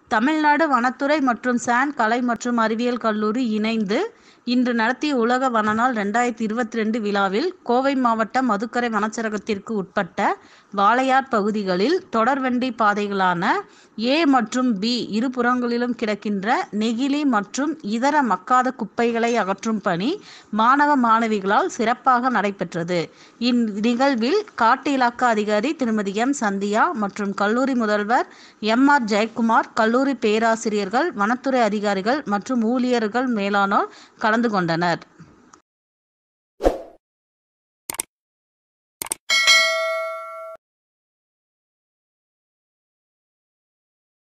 தமிழ்நாடு வனத்துறை மற்றும் சான் கலை மற்றும் அறிவியல் கல்லூரி இணைந்து இன்று நடத்திய உலக வனநாள் ரெண்டாயிரத்தி இருபத்தி ரெண்டு விழாவில் கோவை மாவட்ட மதுக்கரை வனச்சரகத்திற்கு உட்பட்ட வாளையார் பகுதிகளில் தொடர்வண்டி பாதைகளான ஏ மற்றும் பி இருபுறங்களிலும் கிடக்கின்ற நெகிழி மற்றும் இதர மக்காத குப்பைகளை அகற்றும் பணி மாணவ மாணவிகளால் சிறப்பாக நடைபெற்றது இந்நிகழ்வில் காட்டு இலாக்கா அதிகாரி திருமதி எம் சந்தியா மற்றும் கல்லூரி முதல்வர் எம் ஆர் ஜெயக்குமார் கல்லூரி பேராசிரியர்கள் வனத்துறை அதிகாரிகள் மற்றும் ஊழியர்கள் மேலானோர் கலந்து கொண்டனர்